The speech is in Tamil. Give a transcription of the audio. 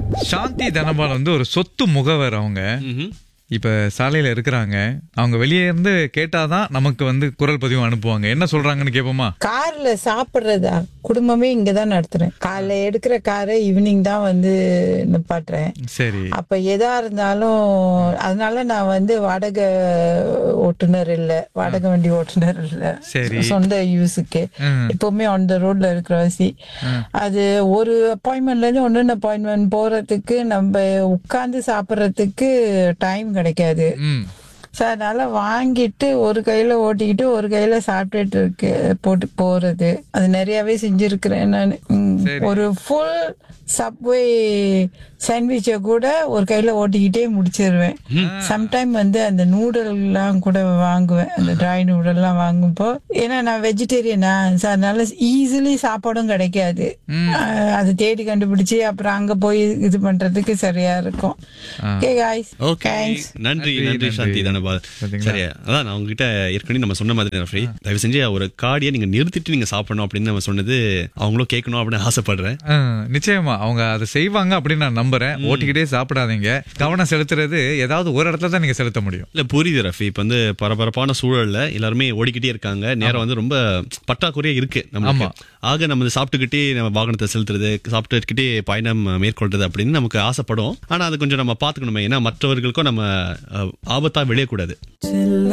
சாந்தி தனபால் வந்து ஒரு சொத்து முகவர் அவங்க ம்ஹும். இப்ப சாலையில இருக்கிறாங்க அவங்க வெளியே இருந்து கேட்டாதான் நமக்கு வந்து குரல் பதிவு அனுப்புவாங்க என்ன சொல்றாங்கன்னு கேட்போமா கார்ல சாப்பிடுறதா குடும்பமே இங்கதான் நடத்துறேன் காலைல எடுக்கிற காரை ஈவினிங் தான் வந்து நிப்பாட்டுறேன் சரி அப்ப எதா இருந்தாலும் அதனால நான் வந்து வாடகை ஓட்டுநர் இல்ல வாடகை வண்டி ஓட்டுநர் இல்ல சரி. சொந்த யூஸுக்கு ம். எப்பவுமே ஆன் த ரோட்ல இருக்கிறவாசி அது ஒரு அப்பாயின்மெண்ட்ல இருந்து ஒன்னு அப்பாயின்மெண்ட் போறதுக்கு நம்ம உட்கார்ந்து சாப்பிடுறதுக்கு டைம் கிடைக்காது ம் ஸோ அதனால வாங்கிட்டு ஒரு கையில ஓட்டிக்கிட்டு ஒரு கையில சாப்பிட்டுட்டு இருக்கு போட்டு போறது அது நிறையவே செஞ்சிருக்கிறேன் நான் சரி. ஒரு ஃபுல் சப்வே சாண்ட்விச்சை கூட ஒரு கையில ஓட்டிக்கிட்டே முடிச்சிருவேன் சம்டைம் வந்து அந்த நூடல்லாம் கூட வாங்குவேன் அந்த ட்ரை நூடல்லாம் வாங்கும்போ ஏன்னா நான் வெஜிடேரியனா ஸோ அதனால ஈஸிலி சாப்பாடும் கிடைக்காது அஹ் அது தேடி கண்டுபிடிச்சு அப்புறம் அங்க போய் இது பண்றதுக்கு சரியா இருக்கும் ஓகே காய்ஸ் ஓகே நன்றி நன்றி, நன்றி நன்றி. சாந்தி தனபால் பாத்தீங்களா? சரி அதான் நான் உங்ககிட்ட ஏற்கனவே நம்ம சொன்ன மாதிரி ரஃபி தயவு செஞ்சு ஒரு காடியை நீங்க நிறுத்திட்டு நீங்க சாப்பிடணும் அப்படின்னு நம்ம சொன்னது அவங்களும் கேட்கணும் அப்படின்னு ஆசைப்படுறேன் ஆ, நிச்சயமா அவங்க அதை செய்வாங்க அப்படின்னு நான் நம்புறேன் ஓட்டிக்கிட்டே சாப்பிடாதீங்க கவனம் செலுத்துறது ஏதாவது ஒரு இடத்துல தான் நீங்க செலுத்த முடியும் இல்ல புரியுது ரஃபி இப்ப வந்து பரபரப்பான சூழல்ல எல்லாருமே ஓடிக்கிட்டே இருக்காங்க நேரம் வந்து ரொம்ப பற்றாக்குறையா இருக்கு நம்ம ஆக நம்ம இதை சாப்பிட்டுக்கிட்டே நம்ம வாகனத்தை செலுத்துறது சாப்பிட்டுக்கிட்டே பயணம் மேற்கொள்றது அப்படின்னு நமக்கு ஆசைப்படும் ஆனா அது கொஞ்சம் நம்ம பாத்துக்கணுமே ஏன்னா மற்றவர்களுக்கும் நம்ம அஹ், ஆபத்தா விளையக்கூடாது